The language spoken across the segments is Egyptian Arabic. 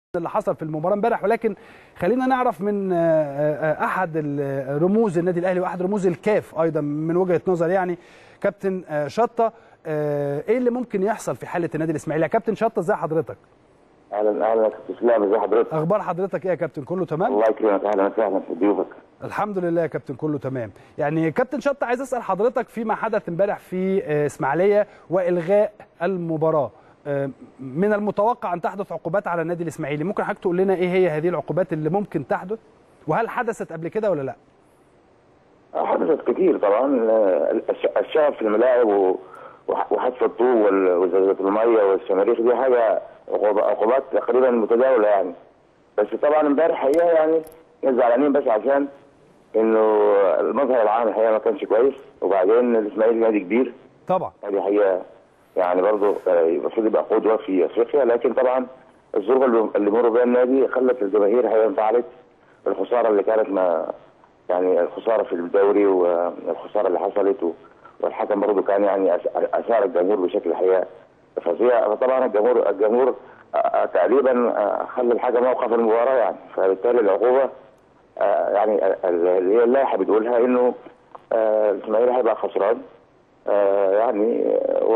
اللي حصل في المباراه امبارح ولكن خلينا نعرف من احد رموز النادي الاهلي واحد رموز الكاف ايضا من وجهه نظر يعني كابتن شطه ايه اللي ممكن يحصل في حاله النادي الاسماعيلي يا كابتن شطه ازي حضرتك اهلا اهلا يا كابتن اسلام ازي حضرتك اخبار حضرتك ايه يا كابتن كله تمام الله يكرمك اهلا وسهلا في ضيوفك الحمد لله يا كابتن كله تمام يعني كابتن شطه عايز اسال حضرتك فيما حدث امبارح في اسماعيليه والغاء المباراه من المتوقع ان تحدث عقوبات على النادي الاسماعيلي ممكن حضرتك تقول لنا ايه هي هذه العقوبات اللي ممكن تحدث وهل حدثت قبل كده ولا لا حدثت كتير طبعا الشغف في الملاعب وحذف الطوب وزلزله الميه والشماريخ دي حاجه عقوبات تقريبا متداوله يعني بس طبعا امبارح حقيقه يعني زعلانين بس عشان انه المظهر العام الحقيقه ما كانش كويس وبعدين الاسماعيلي نادي كبير طبعا هذه حقيقه يعني برضه المفروض يبقى قدوه في افريقيا لكن طبعا الظروف اللي مروا بها النادي خلت الجماهير هي انفعلت الخساره اللي كانت ما يعني الخساره في الدوري والخساره اللي حصلت والحكم برضه كان يعني اثار الجمهور بشكل حقيقه فظيع فطبعا الجمهور الجمهور تقريبا خلى الحكم موقف المباراه يعني فبالتالي العقوبه يعني اللي هي اللائحه بتقولها انه الاسماعيلي هيبقى خسران يعني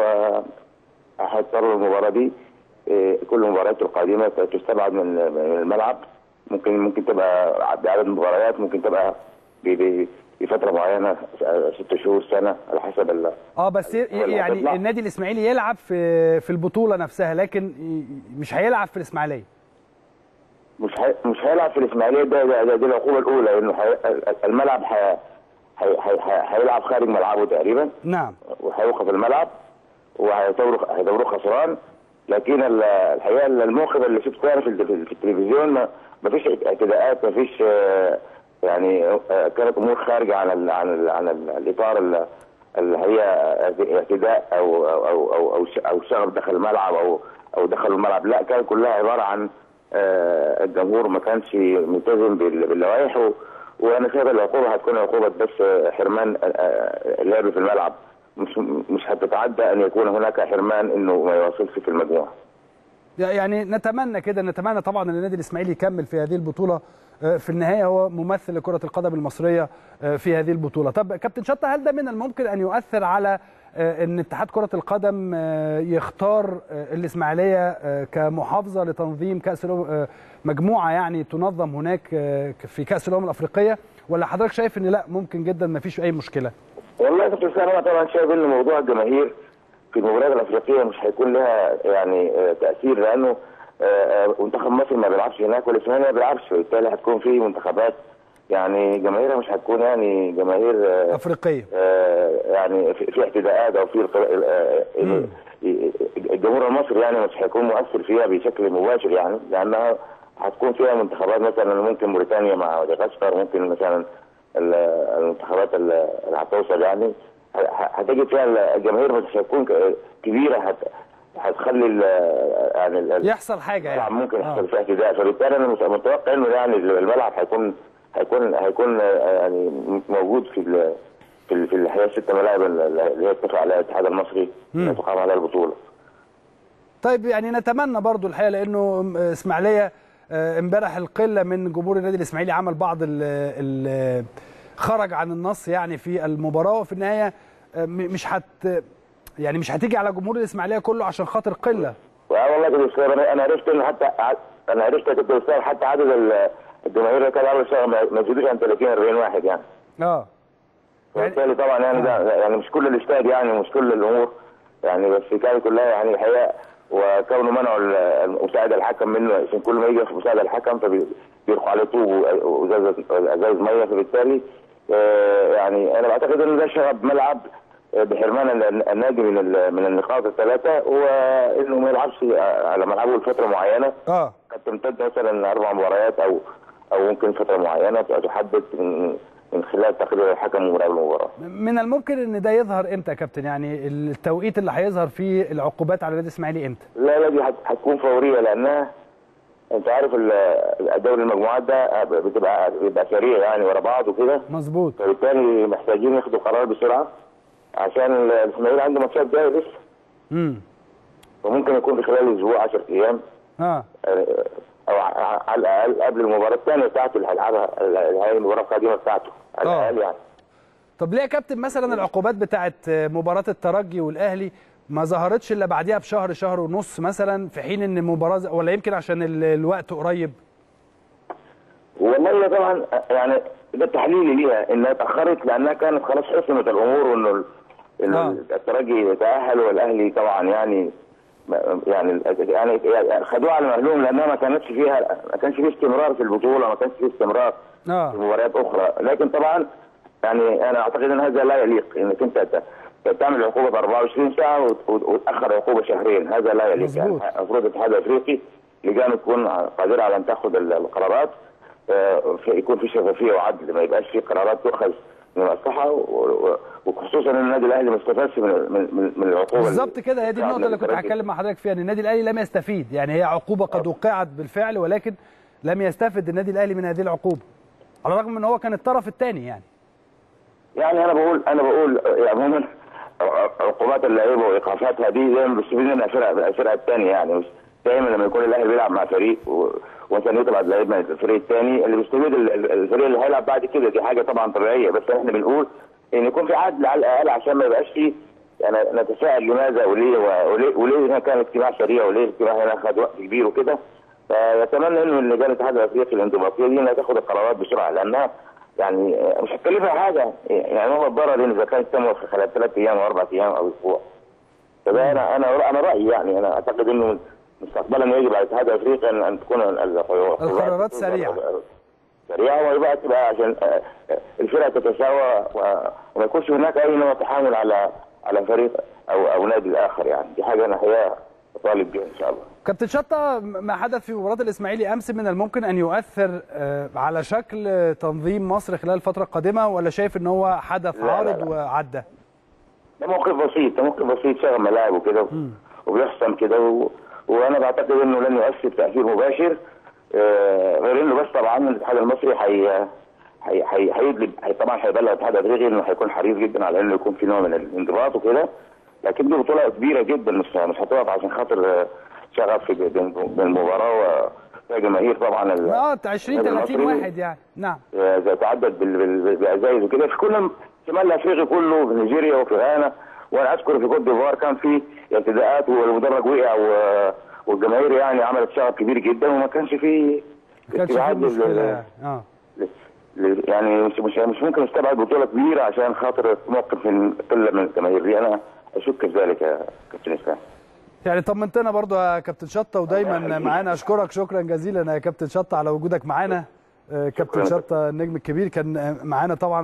وهيضطر المباراه دي كل المباريات القادمه تستبعد من الملعب ممكن ممكن تبقى بعدد مباريات ممكن تبقى بفتره معينه ست شهور سنه على حسب اه بس يعني النادي الاسماعيلي يلعب في في البطوله نفسها لكن مش هيلعب في الاسماعيليه مش هي... مش هيلعب في الاسماعيليه ده, ده, ده دي العقوبه الاولى انه حي... الملعب هي... هيلعب خارج ملعبه تقريبا نعم وهيوقف الملعب وهيدوره هيدوره خسران لكن الحقيقه الموقف اللي شفته يعني في, في التلفزيون ما فيش اعتداءات ما فيش يعني كانت امور خارجه عن ال عن ال عن ال الاطار اللي هي اعتداء او او او او, أو, أو شغب دخل الملعب او او دخلوا الملعب لا كانت كلها عباره عن الجمهور ما كانش ملتزم باللوائح وانا شايف العقوبه هتكون عقوبه بس حرمان اللعب في الملعب مش مش هتتعدى ان يكون هناك حرمان انه ما يواصلش في المجموعه. يعني نتمنى كده نتمنى طبعا ان النادي الاسماعيلي يكمل في هذه البطوله في النهايه هو ممثل لكره القدم المصريه في هذه البطوله. طب كابتن شطه هل ده من الممكن ان يؤثر على ان اتحاد كره القدم يختار الاسماعيليه كمحافظه لتنظيم كاس مجموعه يعني تنظم هناك في كاس الامم الافريقيه ولا حضرتك شايف ان لا ممكن جدا ما فيش اي مشكله؟ والله يا كابتن انا طبعا شايف ان موضوع الجماهير في المباريات الافريقيه مش هيكون لها يعني تاثير لانه منتخب مصر ما بيلعبش هناك والاسماعيلي ما بيلعبش وبالتالي هتكون في منتخبات يعني جماهيرها مش هتكون يعني جماهير افريقيه يعني في اعتداءات او في الجمهور المصري يعني مش هيكون مؤثر فيها بشكل مباشر يعني لانها هتكون فيها منتخبات مثلا ممكن موريتانيا مع مدغشقر ممكن مثلا المنتخبات اللي هتوصل يعني هتجد فيها الجماهير مش هتكون كبيره هت هتخلي يعني يحصل حاجه يعني ممكن يحصل فيها اعتداء فبالتالي انا متوقع انه يعني الملعب هيكون هيكون هيكون يعني موجود في ال في في الحقيقه ست ملاعب اللي هي اتفق عليها الاتحاد المصري اللي تقام عليها البطوله. طيب يعني نتمنى برضو الحقيقه لانه اسماعيليه امبارح القله من جمهور النادي الاسماعيلي عمل بعض ال ال خرج عن النص يعني في المباراه وفي النهايه مش هت يعني مش هتيجي على جمهور الاسماعيليه كله عشان خاطر قله. والله كده استاذ انا عرفت ان حتى انا عرفت يا كابتن استاذ حتى عدد الجماهير اللي كان اول شهر ما يزيدوش عن 30 40 واحد يعني. اه وبالتالي طبعا يعني ده يعني مش كل الاستاد يعني مش كل الامور يعني بس كانت كلها يعني الحقيقه وكونه منعوا مساعد الحكم منه عشان كل ما يجي في مساعد الحكم فبيرقوا عليه طوب وازاز ميه فبالتالي يعني انا بعتقد ان ده شغب ملعب بحرمان النادي من من النقاط الثلاثه وانه ما يلعبش على ملعبه لفتره معينه اه قد تمتد مثلا اربع مباريات او او ممكن فتره معينه تحدد من من خلال تقرير الحكم ومراقب المباراه. من الممكن ان ده يظهر امتى يا كابتن؟ يعني التوقيت اللي هيظهر فيه العقوبات على النادي الاسماعيلي امتى؟ لا لا دي هتكون فوريه لانها انت عارف الدوري المجموعات ده بتبقى بيبقى سريع يعني ورا بعض وكده مظبوط فبالتالي محتاجين ياخدوا قرار بسرعه عشان الاسماعيلي عنده ماتشات جايه لسه. امم وممكن يكون في خلال اسبوع 10 ايام اه او اسبوع على الاقل قبل المباراه الثانيه بتاعته اللي هيلعبها اللي هي المباراه القادمه بتاعته على آه. الاقل يعني طب ليه يا كابتن مثلا العقوبات بتاعت مباراه الترجي والاهلي ما ظهرتش الا بعديها بشهر شهر ونص مثلا في حين ان المباراه ز- ولا يمكن عشان ال- الوقت قريب والله طبعا يعني ده تحليلي ليها انها اتاخرت لانها كانت خلاص حسمت الامور وانه ال- انه آه. الترجي يتاهل والاهلي طبعا يعني يعني يعني يعني خدوها على مهلهم لانها ما كانتش فيها ما كانش فيه استمرار في البطوله ما كانش فيه استمرار في اه مباريات اخرى لكن طبعا يعني انا اعتقد ان هذا لا يليق انك انت ت- تعمل عقوبه 24 ساعه وت- وت- وتاخر عقوبه شهرين هذا لا يليق مظبوط. يعني المفروض الاتحاد الافريقي لجان تكون قادره على ان تاخذ ال- القرارات آه، في- يكون في شفافيه وعدل ما يبقاش في قرارات تؤخذ من المصلحه و- و- وخصوصا ان النادي الاهلي ما استفادش من من من- من العقوبه بالظبط كده هي دي النقطه اللي كنت الترجي. هتكلم مع حضرتك فيها ان النادي الاهلي لم يستفيد يعني هي عقوبه قد وقعت بالفعل ولكن لم يستفد النادي الاهلي من هذه العقوبه على الرغم من ان هو كان الطرف الثاني يعني يعني انا بقول انا بقول آه، عموما ع- عقوبات اللعيبه وايقافاتها دي دايما بيستفيد منها الفرق الفرق الثانيه يعني مش دايما لما يكون الاهلي بيلعب مع فريق و- وانت يطلع لعيب من الفريق الثاني اللي بيستفيد ال- ال- الفريق اللي هيلعب بعد كده دي حاجه طبعا طبيعيه بس احنا بنقول ان يكون في عدل على الاقل عشان ما يبقاش في يعني نتساءل لماذا وليه وليه وليه هنا كان اجتماع سريع وليه الاجتماع هنا خد وقت كبير وكده فيتمنى انه لجان الاتحاد الافريقي الانضباطيه دي انها تاخد القرارات بسرعه لانها يعني مش هتكلفها حاجه يعني هو الضرر اذا كانت تم خلال ثلاث ايام او اربع ايام او اسبوع فده انا انا انا رايي يعني انا اعتقد انه مستقبلا يجب على الاتحاد الافريقي ان ان تكون ال- ال- القرارات سريعة. سريعه ويبقى تبقى عشان آه، آه، الفرق تتساوى و- وما يكونش هناك اي نوع تحامل على على فريق او او نادي الاخر يعني دي حاجه انا حقيقه اطالب بها ان شاء الله كابتن شطه ما حدث في مباراه الاسماعيلي امس من الممكن ان يؤثر آه، على شكل آه، تنظيم مصر خلال الفتره القادمه ولا شايف ان هو حدث لا، لا، عارض لا. وعدى ده موقف بسيط ده موقف بسيط شغل ملاعب وكده وبيحسم كده و... وانا بعتقد انه لن يؤثر تاثير مباشر آه، غير انه بس طبعا الاتحاد المصري حي حي حي هيدلب حي طبعا هيبلغ الاتحاد الافريقي انه هيكون حريص جدا على انه يكون في نوع من الانضباط وكده لكن دي بطوله كبيره جدا مش مش هتقف عشان خاطر آه، شغف في بين بين المباراه وفيها جماهير طبعا ال- اه 20 النادي 30 المصري. واحد يعني نعم اذا تعدد بال- بال- بازايز وكده في كل شمال افريقيا كله في نيجيريا وفي غانا وانا اذكر في كوت ديفوار كان في اعتداءات والمدرج وقع و- والجماهير يعني عملت شغب كبير جدا وما كانش في ما كانش في استبعاد لل- مشكله يعني. اه لل- يعني مش مش مش ممكن نستبعد بطوله كبيره عشان خاطر موقف من قله من الجماهير دي انا اشك في ذلك يا كابتن اسلام يعني طمنتنا برضو يا كابتن شطه ودايما الله يخليك. معانا اشكرك شكرا جزيلا يا كابتن شطه على وجودك معانا آه، كابتن شكراً. شطه النجم الكبير كان آه، معانا طبعا